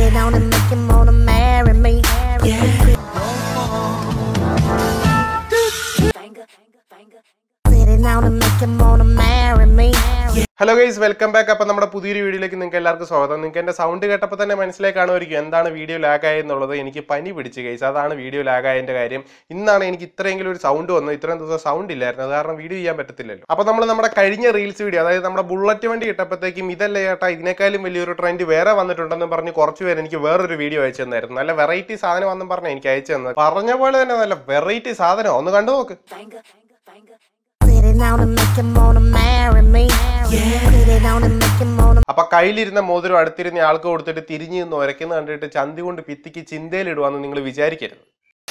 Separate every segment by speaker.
Speaker 1: it on and make him wanna marry me. Sit it down and make him wanna marry me.
Speaker 2: Hello guys welcome back അപ്പം നമ്മുടെ പുതിയൊരു വീഡിയോയിലേക്ക് നിങ്ങൾക്ക് എല്ലാവർക്കും സ്വാഗതം നിങ്ങൾക്ക് എൻ്റെ സൗണ്ട് കേട്ടപ്പോൾ തന്നെ മനസ്സിലായി കാണുമായിരിക്കും എന്താണ് വീഡിയോ ലാഗായി എന്നുള്ളത് എനിക്ക് പനി പിടിച്ച് ഗൈസ് അതാണ് വീഡിയോ ലാഗായതിൻ്റെ കാര്യം ഇന്നാണ് എനിക്ക് ഇത്രയെങ്കിലും ഒരു സൗണ്ട് വന്നത് ഇത്രയും ദിവസം സൗണ്ട് ഇല്ലായിരുന്നു അത് കാരണം വീഡിയോ ചെയ്യാൻ പറ്റത്തില്ലല്ലോ അപ്പോൾ നമ്മൾ നമ്മുടെ കഴിഞ്ഞ റീൽസ് വീഡിയോ അതായത് നമ്മുടെ ബുള്ളറ്റ് വണ്ടി ഇട്ടപ്പോഴത്തേക്കും ഇതല്ലേ ചേട്ടാ ഇതിനേക്കാളും വലിയൊരു ട്രെൻഡ് വേറെ വന്നിട്ടുണ്ടെന്ന് പറഞ്ഞ് കുറച്ച് പേര് എനിക്ക് വേറൊരു വീഡിയോ അയച്ചു തന്നായിരുന്നു നല്ല വെറൈറ്റി സാധനം വന്നും പറഞ്ഞ് എനിക്ക് അയച്ചു തന്നത് പറഞ്ഞ പോലെ തന്നെ നല്ല വെറൈറ്റി സാധനം ഒന്ന് കണ്ടു നോക്ക്
Speaker 1: Sit it down and make him wanna marry me. Sit it down and make him wanna
Speaker 2: അപ്പൊ കയ്യിലിരുന്ന മോതിരം അടുത്തിരുന്ന ആൾക്ക് കൊടുത്തിട്ട് തിരിഞ്ഞു നിന്ന് ഉരയ്ക്കുന്ന കണ്ടിട്ട് ചന്തി കൊണ്ട് ഭിത്തിക്ക് ചിന്തയിലിടുവാന്ന് നിങ്ങൾ വിചാരിക്കരുത്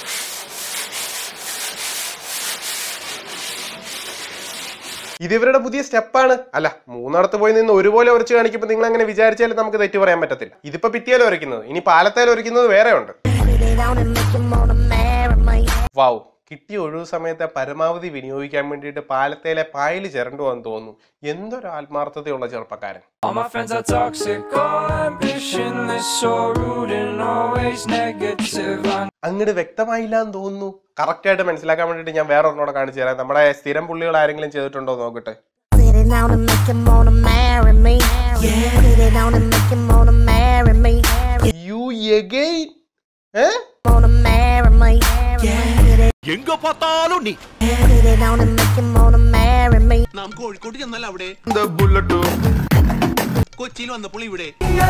Speaker 2: ഇത് ഇവരുടെ പുതിയ സ്റ്റെപ്പാണ് അല്ല മൂന്നിടത്ത് പോയി നിന്ന് ഒരുപോലെ ഉരച്ച് കാണിക്കുമ്പോൾ നിങ്ങൾ അങ്ങനെ വിചാരിച്ചാലും നമുക്ക് തെറ്റ് പറയാൻ പറ്റത്തില്ല ഇതിപ്പോ ഭിത്തിയാലും ഉരയ്ക്കുന്നത് ഇനി പാലത്തേലും ഉരയ്ക്കുന്നത് വേറെ ഉണ്ട്
Speaker 1: sit it down and make him wanna marry me.
Speaker 2: വാവ് കിട്ടിയ ഒഴിവ് സമയത്തെ പരമാവധി വിനിയോഗിക്കാൻ വേണ്ടിയിട്ട് പാലത്തേലെ പായൽ ചിരണ്ടു വന്ന് തോന്നുന്നു എന്തൊരു ആത്മാർത്ഥതയുള്ള ചെറുപ്പക്കാരൻ
Speaker 3: All my friends are toxic, all ambitionless, so rude and always negative. I
Speaker 2: അങ്ങോട്ട് വ്യക്തമായില്ല എന്ന് തോന്നുന്നു കറക്റ്റ് ആയിട്ട് മനസ്സിലാക്കാൻ വേണ്ടിയിട്ട് ഞാൻ വേറെ ഒരെണ്ണോടെ കാണിച്ചു തരാം നമ്മുടെ സ്ഥിരം പുള്ളികൾ ആരെങ്കിലും ചെയ്തിട്ടുണ്ടോ എന്ന് നോക്കട്ടെ
Speaker 1: Sit it down and make him wanna marry me. Sit it down and make him wanna marry me.
Speaker 2: You again ഏ
Speaker 1: Wanna marry me. Sit it,
Speaker 4: എങ്ക பார்த்தாலும் நீ
Speaker 1: sit it down and make him wanna marry me.
Speaker 4: നാം കോഴിക്കോട്ട് ചെന്നാൽ അവിടെ കൊച്ചിയിൽ വന്നപ്പോൾ ഇവിടെ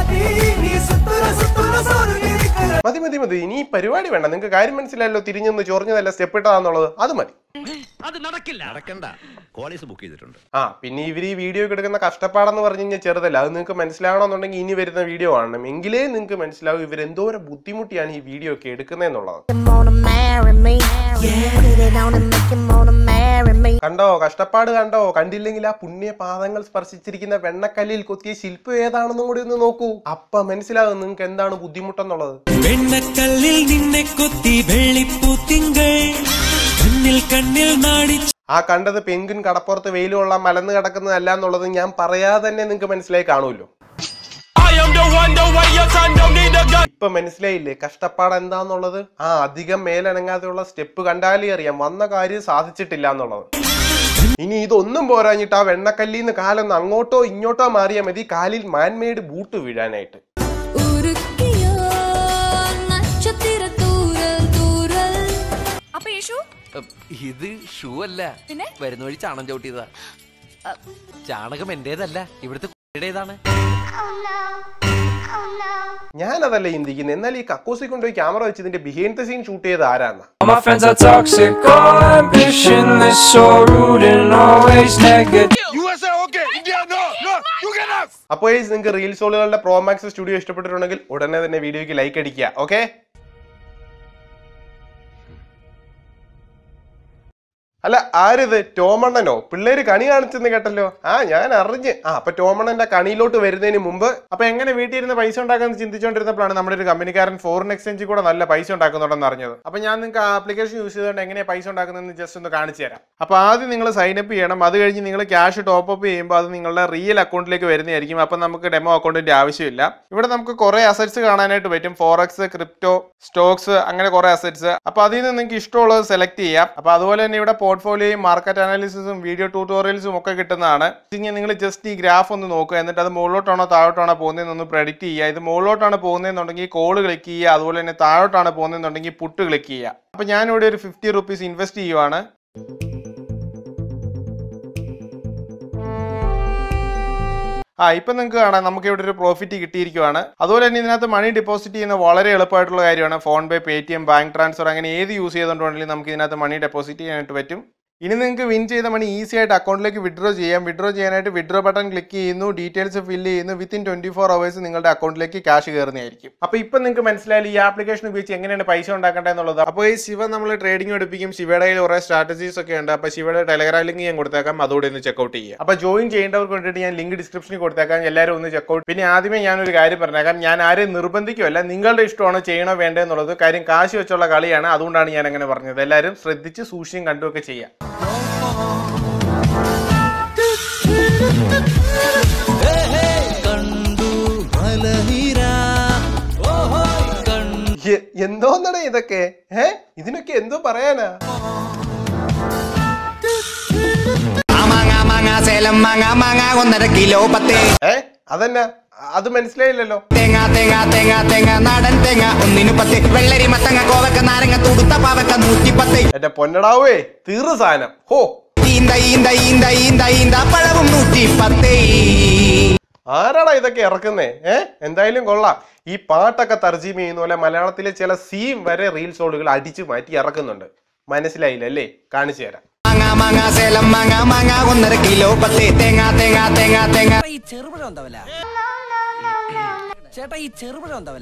Speaker 2: മതി മതി മതി ഇനി ഈ പരിപാടി വേണ്ട നിങ്ങൾക്ക് കാര്യം മനസ്സിലായല്ലോ തിരിഞ്ഞൊന്ന് ചൊറിഞ്ഞതല്ല സ്റ്റെപ്പ് ഇട്ടതാന്നുള്ളത് അത് മതി
Speaker 4: അത് നടക്കില്ല നടക്കണ്ട കോളേജ് ബുക്ക് ചെയ്തിട്ടുണ്ട്
Speaker 2: ആ പിന്നെ ഇവർ ഈ വീഡിയോ എടുക്കുന്ന കഷ്ടപ്പാടെന്ന് പറഞ്ഞു കഴിഞ്ഞാൽ ചെറുതല്ല അത് നിങ്ങൾക്ക് മനസ്സിലാവണമെന്നുണ്ടെങ്കിൽ ഇനി വരുന്ന വീഡിയോ കാണണം എങ്കിലേ നിങ്ങൾക്ക് മനസ്സിലാവും ഇവർ എന്തോരം ബുദ്ധിമുട്ടിയാണ് ഈ വീഡിയോ ഒക്കെ എടുക്കുന്നതെന്നുള്ളത്
Speaker 1: Him wanna marry me. Sit it down and make him wanna marry me.
Speaker 2: കണ്ടോ കഷ്ടപ്പാട് കണ്ടോ കണ്ടില്ലെങ്കിൽ ആ പുണ്യ പാദങ്ങൾ സ്പർശിച്ചിരിക്കുന്ന വെണ്ണക്കല്ലിൽ കൊത്തിയ ശില്പം ഏതാണെന്നും കൂടി ഒന്ന് നോക്കൂ അപ്പ മനസ്സിലാകും നിങ്ങൾക്ക് എന്താണ് ബുദ്ധിമുട്ടെന്നുള്ളത്
Speaker 5: വെണ്ണക്കല്ലിൽ നിന്നെ കൊത്തി വെള്ളിപ്പൂ തിങ്കൾ കണ്ണിൽ കണ്ണിൽ നാടി
Speaker 2: ആ കണ്ടത് പെങ്കുൻ കടപ്പുറത്ത് വെയിൽ കൊള്ളാൻ മലന്ന് കിടക്കുന്നതല്ല എന്നുള്ളത് ഞാൻ പറയാതെ തന്നെ നിങ്ങൾക്ക് മനസ്സിലായി കാണുമല്ലോ ഇപ്പൊ മനസ്സിലായില്ലേ കഷ്ടപ്പാട് എന്താന്നുള്ളത് ആ അധികം മേലനങ്ങാതെയുള്ള സ്റ്റെപ്പ് കണ്ടാലേ അറിയാം വന്ന കാര്യം സാധിച്ചിട്ടില്ല എന്നുള്ളത് ഇനി ഇതൊന്നും പോരാഞ്ഞിട്ട് ആ വെണ്ണക്കല്ലിന്ന് കാലൊന്ന് അങ്ങോട്ടോ ഇങ്ങോട്ടോ മാറിയാൽ മതി കാലിൽ മാൻമേഡ് ബൂട്ട് വീഴാനായിട്ട്
Speaker 6: ഉരുക്കിയോ നക്ഷത്രത്തൂരൽ തൂരൽ അപ്പൊ യേശു
Speaker 7: ഇത് ഷൂ അല്ല
Speaker 6: പിന്നെ?
Speaker 7: വരുന്ന വഴി ചാണം ചവിട്ടിയതാ ചാണകം എന്റേതല്ല ഇവിടുത്തെ കുട്ടിയുടേതാണ്
Speaker 2: ഞാനതല്ല ചിന്തിക്കുന്നത് എന്നാൽ ഈ കക്കൂസി കൊണ്ടുപോയി ക്യാമറ വെച്ച് ഇതിന്റെ ബിഹൈൻഡ് ദ സീൻ ഷൂട്ട് ചെയ്ത് ആരാന്നാ
Speaker 3: All my friends are toxic, all ambitionless, so rude and always negative.
Speaker 2: അപ്പോൾ നിങ്ങൾക്ക് റീൽസ് ഓളുകളുടെ പ്രോമാക്സ് സ്റ്റുഡിയോ ഇഷ്ടപ്പെട്ടിട്ടുണ്ടെങ്കിൽ ഉടനെ തന്നെ വീഡിയോയ്ക്ക് ലൈക്ക് അടിക്കുക ഓക്കെ അല്ല ആരിത് ടോമണ്ണനോ പിള്ളേര് കണി കാണിച്ചെന്ന് കേട്ടല്ലോ ആ ഞാൻ അറിഞ്ഞ് ആ അപ്പൊ ടോമണ്ണന്റെ കണിയിലോട്ട് വരുന്നതിന് മുമ്പ് അപ്പൊ എങ്ങനെ വീട്ടിൽ ഇരുന്ന് പൈസ ഉണ്ടാക്കാന്ന് ചിന്തിച്ചുകൊണ്ടിരുന്നപ്പോഴാണ് നമ്മുടെ ഒരു കമ്പനിക്കാരൻ ഫോറിൻ എക്സ്ചേഞ്ചിൽ കൂടെ നല്ല പൈസ ഉണ്ടാക്കുന്നുണ്ടെന്ന് അറിഞ്ഞത് അപ്പൊ ഞാൻ നിങ്ങൾക്ക് ആപ്ലിക്കേഷൻ യൂസ് ചെയ്തുകൊണ്ട് എങ്ങനെയാ പൈസ ഉണ്ടാക്കുന്നതെന്ന് ജസ്റ്റ് ഒന്ന് കാണിച്ചു തരാം അപ്പൊ ആദ്യം നിങ്ങൾ സൈൻ അപ്പ് ചെയ്യണം അത് കഴിഞ്ഞ് നിങ്ങൾ ക്യാഷ് ടോപ്പ് അപ്പ് ചെയ്യുമ്പോൾ അത് നിങ്ങളുടെ റിയൽ അക്കൗണ്ടിലേക്ക് വരുന്നതായിരിക്കും അപ്പൊ നമുക്ക് ഡെമോ അക്കൗണ്ടിന്റെ ആവശ്യമില്ല ഇവിടെ നമുക്ക് കുറെ അസറ്റ്സ് കാണാനായിട്ട് പറ്റും ഫോറക്സ് ക്രിപ്റ്റോ സ്റ്റോക്സ് അങ്ങനെ കുറെ അസറ്റ്സ് അപ്പൊ അതിൽ നിന്ന് നിങ്ങൾക്ക് ഇഷ്ടമുള്ളത് സെലക്ട് ചെയ്യാം അപ്പൊ അതുപോലെ തന്നെ ഇവിടെ പോർട്ട്ഫോളിയോയും മാർക്കറ്റ് അനാലിസിസും വീഡിയോ ട്യൂട്ടോറിയൽസും ഒക്കെ കിട്ടുന്നതാണ് ഇങ്ങനെ നിങ്ങൾ ജസ്റ്റ് ഈ ഗ്രാഫ് ഒന്ന് നോക്കുക എന്നിട്ട് അത് മുകളിലോട്ടാണോ താഴോട്ടാണോ പോകുന്നതെന്നൊന്ന് പ്രഡിക്റ്റ് ചെയ്യുക ഇത് മുകളിലോട്ടാണ് പോകുന്നതെന്നുണ്ടെങ്കിൽ കോള് ക്ലിക്ക് ചെയ്യുക അതുപോലെ തന്നെ താഴോട്ടാണ് പോകുന്നതെന്നുണ്ടെങ്കിൽ പുട്ട് ക്ലിക്ക് ചെയ്യുക അപ്പൊ ഞാനിവിടെ ഒരു ഫിഫ്റ്റി റുപ്പീസ് ഇൻവെസ്റ്റ് ചെയ്യുവാണ് ആ ഇപ്പം നിങ്ങൾക്ക് കാണാം നമുക്ക് ഇവിടെ ഒരു പ്രോഫിറ്റ് കിട്ടിയിരിക്കുവാണ് അതുപോലെ തന്നെ ഇതിനകത്ത് മണി ഡെപ്പോസിറ്റ് ചെയ്യുന്ന വളരെ എളുപ്പമായിട്ടുള്ള കാര്യമാണ് PhonePe Paytm bank transfer അങ്ങനെ ഏത് യൂസ് ചെയ്തുകൊണ്ട് വേണമെങ്കിലും നമുക്ക് ഇതിനകത്ത് മണി ഡെപ്പോസിറ്റ് ചെയ്യാനായിട്ട് പറ്റും ഇനി നിങ്ങൾക്ക് വിൻ ചെയ്ത മണി ഈസി ആയിട്ട് അക്കൗണ്ടിലേക്ക് വിഡ്രോ ചെയ്യാം വിഡ്രോ ചെയ്യാനായിട്ട് വിഡ്രോ ബട്ടൺ ക്ലിക്ക് ചെയ്യുന്നു ഡീറ്റെയിൽസ് ഫില്ല് ചെയ്യുന്നു വിത്തിൻ ട്വന്റി ഫോർ അവേഴ്സ് നിങ്ങളുടെ അക്കൗണ്ടിലേക്ക് ക്യാഷ് കയറുന്നതായിരിക്കും അപ്പോൾ ഇപ്പം നിങ്ങൾക്ക് മനസ്സിലായാലും ഈ ആപ്ലിക്കേഷൻ ഉപയോഗിച്ച് എങ്ങനെയാണ് പൈസ ഉണ്ടാക്കേണ്ടത് എന്നുള്ളത് അപ്പോൾ ഈ ശിവ നമ്മൾ ട്രേഡിംഗ് എടുപ്പിക്കും ശിവയുടെ കയ്യിൽ കുറേ സ്ട്രാറ്റജീസ് ഒക്കെ ഉണ്ട് അപ്പോൾ ശിവയുടെ ടെലഗ്രാം ലിങ്ക് ഞാൻ കൊടുത്തേക്കാം അതുകൂടെ ഒന്ന് ചെക്കൗട്ട് ചെയ്യുക അപ്പോൾ ജോയിൻ ചെയ്യേണ്ടവർക്ക് വേണ്ടിയിട്ട് ഞാൻ ലിങ്ക് ഡിസ്ക്രിപ്ഷനിൽ കൊടുത്തേക്കാം എല്ലാവരും ഒന്ന് ചെക്കൗട്ട് പിന്നെ ആദ്യമേ ഞാനൊരു കാര്യം പറഞ്ഞേക്കാം ഞാൻ ആരെയും നിർബന്ധിക്കുമല്ല നിങ്ങളുടെ ഇഷ്ടമാണ് ചെയ്യണോ വേണ്ടേ എന്നുള്ളത് കാര്യം കാശ് വെച്ചുള്ള കളിയാണ് അതുകൊണ്ടാണ് ഞാൻ അങ്ങനെ പറഞ്ഞത് എല്ലാവരും ശ്രദ്ധിച്ച് സൂക്ഷിച്ചും കണ്ടുമൊക്കെ ചെയ്യാം
Speaker 5: കണ്ടു മലനിര
Speaker 2: എ- എന്തോന്നടേ ഇതൊക്കെ ഏ ഇതിനൊക്കെ എന്തോ പറയാനാ
Speaker 8: മാങ്ങ മാങ്ങ സേലം മാങ്ങ മാങ്ങ ഒന്നര കിലോ പത്തേ
Speaker 2: ഏ അതെന്നാ അത് മനസ്സിലായില്ലല്ലോ
Speaker 8: തേങ്ങ തേങ്ങ തേങ്ങ തേങ്ങ നാടൻ തേങ്ങ ഒന്നിനു പത്ത് വെള്ളരി മത്തങ്ങ കോവക്ക നാരങ്ങ തുടുത്ത പാവക്ക നൂറ്റി പത്ത്
Speaker 2: എന്റെ പൊന്നടാവേ തീറ് സാധനം ഹോ
Speaker 8: ഈന്ത ഈന്ത ഈന്ത ഈന്ത ഈന്ത പഴവും നൂറ്റി പത്തേ
Speaker 2: ആരാടാ ഇതൊക്കെ ഇറക്കുന്നേ ഏ എന്തായാലും കൊള്ളാം ഈ പാട്ടൊക്കെ തർജീമ ചെയ്യുന്ന പോലെ മലയാളത്തിലെ ചില സീൻ വരെ റീൽസ് ഓടുകൾ അടിച്ചു മാറ്റി ഇറക്കുന്നുണ്ട് മനസ്സിലായില്ല അല്ലേ കാണിച്ചു തരാം
Speaker 8: മാങ്ങ മാങ്ങ സേലം മാങ്ങ മാങ്ങ ഒന്നര കിലോ പത്ത് തേങ്ങ തേങ്ങ തേങ്ങ തേങ്ങ
Speaker 9: ഈ ചെറുപഴം എന്താവല ചേട്ടാ ഈ ചെറുപഴം എന്താവല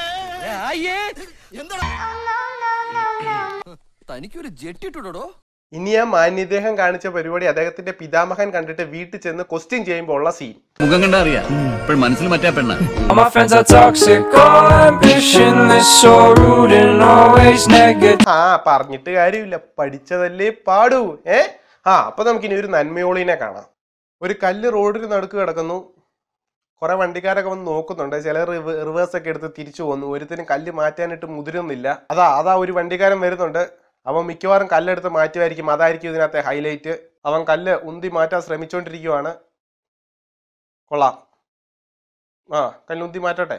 Speaker 9: തനിക്കൊരു ജെട്ടിട്ടുടോ
Speaker 2: ഇനി ആ മാന്യദേഹം കാണിച്ച പരിപാടി അദ്ദേഹത്തിന്റെ പിതാമഹൻ കണ്ടിട്ട് വീട്ടിൽ ചെന്ന് ക്വസ്റ്റ്യൻ ചെയ്യുമ്പോൾ ഉള്ള സീൻ
Speaker 10: മുഖം കണ്ടാ അറിയാം ഇപ്പോഴും മനസ്സിൽ മറ്റേ പെണ്ണ
Speaker 3: All my friends are toxic, all ambitionless, so rude and always negative.
Speaker 2: ആ പറഞ്ഞിട്ട് കാര്യമില്ല പഠിച്ചതല്ലേ പാടൂ ഏ ആ അപ്പൊ നമുക്കിനി ഒരു നന്മയോളിനെ കാണാം ഒരു കല്ല് റോഡിന് നടുക്ക് കിടക്കുന്നു കുറെ വണ്ടിക്കാരൊക്കെ വന്ന് നോക്കുന്നുണ്ട് ചിലർ റിവേഴ്സ് ഒക്കെ എടുത്ത് തിരിച്ചു പോകുന്നു ഒരുത്തിനും കല്ല് മാറ്റാനായിട്ട് മുതിരുന്നില്ല അതാ അതാ ഒരു വണ്ടിക്കാരൻ വരുന്നുണ്ട് അവൻ മിക്കവാറും കല്ലെടുത്ത് മാറ്റുമായിരിക്കും അതായിരിക്കും ഇതിനകത്തെ ഹൈലൈറ്റ് അവൻ കല്ല് ഉന്തി മാറ്റാൻ ശ്രമിച്ചുകൊണ്ടിരിക്കുവാണ് കൊള്ളാം ആ കല്ല് ഉന്തി മാറ്റട്ടെ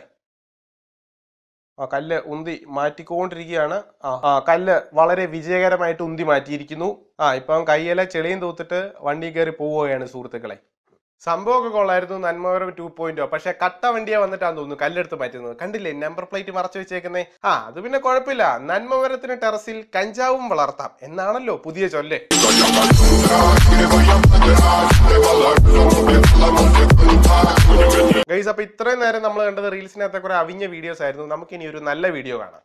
Speaker 2: ആ കല്ല് ഉന്തി മാറ്റിക്കൊണ്ടിരിക്കുകയാണ് ആ ആ കല്ല് വളരെ വിജയകരമായിട്ട് ഉന്തി മാറ്റിയിരിക്കുന്നു ആ ഇപ്പം കയ്യിലെ ചെളിയും തൂത്തിട്ട് വണ്ടി കയറി പോവുകയാണ് സുഹൃത്തുക്കളെ സംഭവമൊക്കെ കൊള്ളായിരുന്നു നന്മവരം ടു പോയിന്റോ പക്ഷെ കട്ട വണ്ടിയാ വന്നിട്ടാന്ന് തോന്നുന്നു കല്ലെടുത്ത് മാറ്റുന്നത് കണ്ടില്ലേ നമ്പർ പ്ലേറ്റ് മറച്ചു വെച്ചേക്കുന്നേ ആ അത് പിന്നെ കുഴപ്പമില്ല നന്മവരത്തിന് ടെറസിൽ കഞ്ചാവും വളർത്താം എന്നാണല്ലോ പുതിയ ചൊല്ല് ഗൈസ് അപ്പൊ ഇത്രയും നേരം നമ്മൾ കണ്ടത് റീൽസിനകത്തെ കുറെ അവിഞ്ഞ വീഡിയോസ് ആയിരുന്നു നമുക്കിനി ഒരു നല്ല വീഡിയോ കാണാം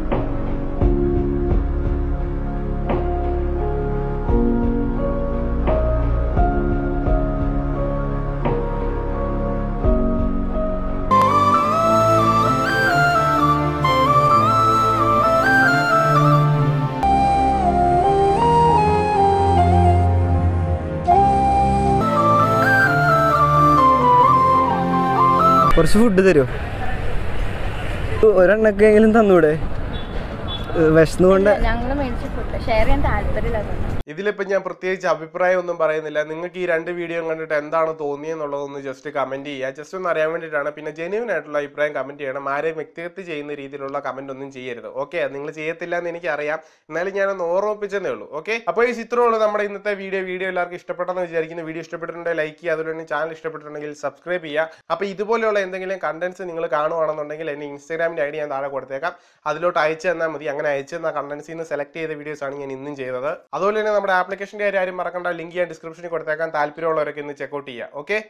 Speaker 11: കുറച്ച് ഫുഡ് തരുമോ ഒരെണ്ണക്കെങ്കിലും തന്നൂടെ വിശന്നുകൊണ്ട്
Speaker 6: ഞങ്ങൾ മേടിച്ച ഫുഡ് ഷെയർ ചെയ്യാൻ താല്പര്യമില്ല
Speaker 2: ഇതിലിപ്പോ ഞാൻ പ്രത്യേകിച്ച് അഭിപ്രായം ഒന്നും പറയുന്നില്ല നിങ്ങൾക്ക് ഈ രണ്ട് വീഡിയോ കണ്ടിട്ട് എന്താണ് തോന്നിയെന്നുള്ളതൊന്ന് ജസ്റ്റ് കമന്റ് ചെയ്യുക ജസ്റ്റ് ഒന്ന് അറിയാൻ വേണ്ടിയിട്ടാണ് പിന്നെ ജെന്യൂൻ ആയിട്ടുള്ള അഭിപ്രായം കമന്റ് ചെയ്യണം ആരെയും വ്യക്തിഗത ചെയ്യുന്ന രീതിയിലുള്ള കമന്റ് ഒന്നും ചെയ്യരുത് ഓക്കെ നിങ്ങൾ ചെയ്യത്തില്ല എന്ന് എനിക്ക് അറിയാം എന്നാലും ഞാനൊന്ന് ഓർമ്മിപ്പിച്ചതേ ഉള്ളൂ ഓക്കെ അപ്പോൾ ഈ ചിത്രമുള്ള നമ്മുടെ ഇന്നത്തെ വീഡിയോ വീഡിയോ എല്ലാവർക്കും ഇഷ്ടപ്പെട്ടെന്ന് വിചാരിക്കുന്നു വീഡിയോ ഇഷ്ടപ്പെട്ടിട്ടുണ്ടെങ്കിൽ ലൈക്ക് ചെയ്യുക അതുപോലെ തന്നെ ചാനൽ ഇഷ്ടപ്പെട്ടിട്ടുണ്ടെങ്കിൽ സബ്സ്ക്രൈബ് ചെയ്യുക അപ്പോൾ ഇതുപോലെയുള്ള എന്തെങ്കിലും കണ്ടന്റ്സ് നിങ്ങൾ കാണുവാണെന്നുണ്ടെങ്കിൽ എന്നെ ഇൻസ്റ്റാഗ്രാമിൻ്റെ ഐ ഡി ഞാൻ താഴെ കൊടുത്തേക്കാം അതിലോട്ട് അയച്ചു തന്നാൽ മതി അങ്ങനെ അയച്ചു തന്ന കണ്ടന്റ്സിൽ നിന്ന് സെലക്ട് ചെയ്ത വീഡിയോസ് ആണ് ഞാൻ ഇന്നും ചെയ്തത് അതുപോലെ തന്നെ നമ്മുടെ ആപ്ലിക്കേഷൻ്റെ കാര്യം ആരും മറക്കണ്ട ലിങ്ക് ഞാൻ ഡിസ്ക്രിപ്ഷനിൽ കൊടുത്തേക്കാൻ താല്പര്യമുള്ളവരൊക്കെ ഇന്ന് ചെക്കൗട്ട് ചെയ്യുക ഓക്കെ